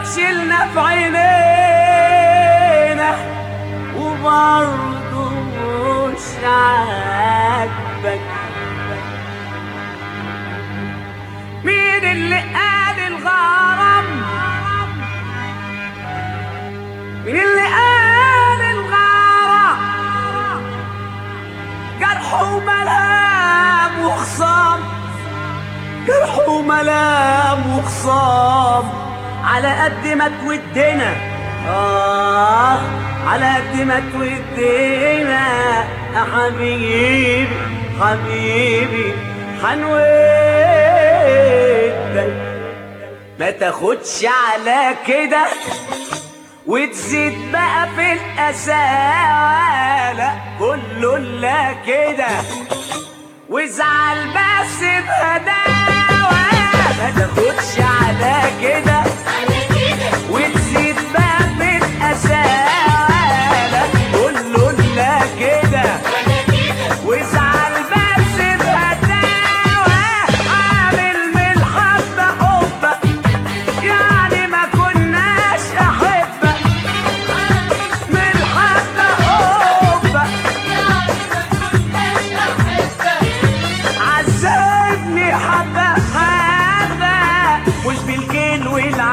شلنا في عينينا وبرضه مش عاجبك مين اللي قال الغرام مين اللي قال الغرام جرح وملام وخصام جرح وملام وخصام على قد ما تودنا آه على قد ما تودنا يا حبيبي حبيبي حنودك ما تاخدش على كده وتزيد بقى في القساوة لا كله لا كده وازعل بس بهداوة ما تاخدش على كده وتزيد بقى في القساوة لا كله لا كده وازعل بس بهداوة عامل من الحب حبك يعني ما كناش احبك من الحب حبك عذبني حبة حبة مش بالكيل والعدد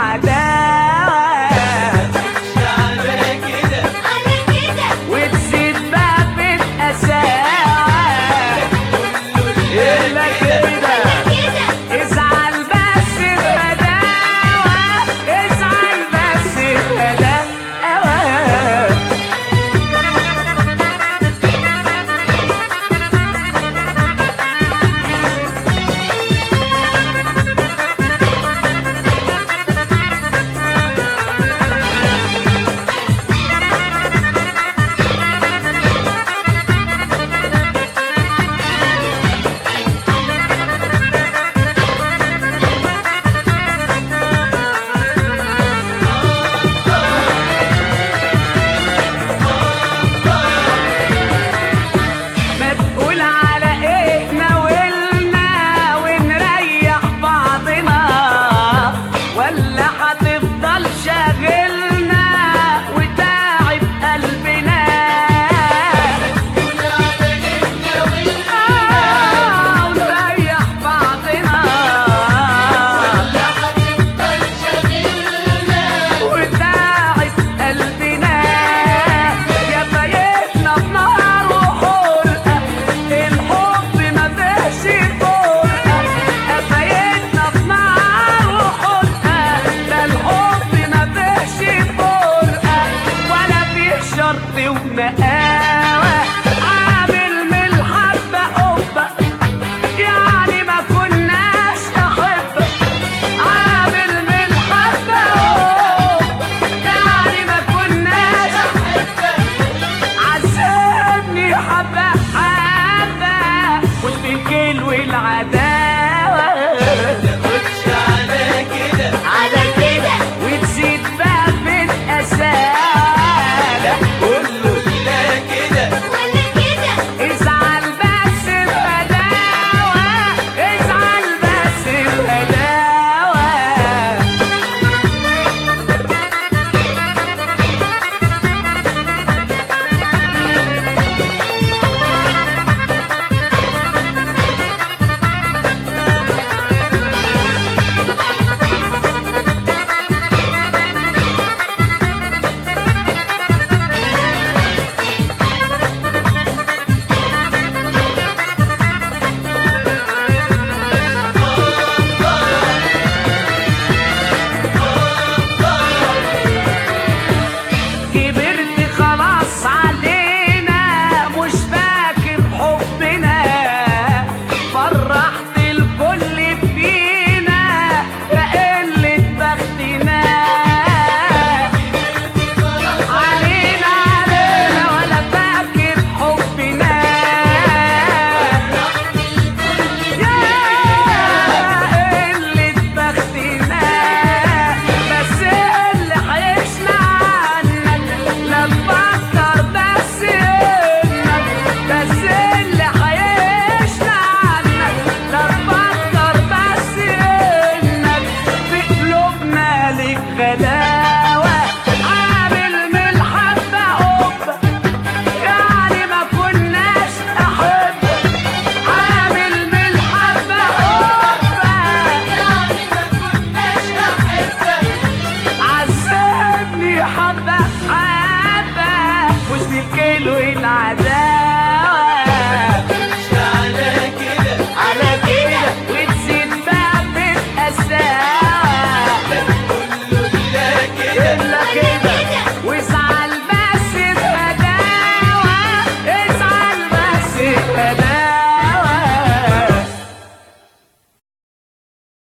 عليك غلاوة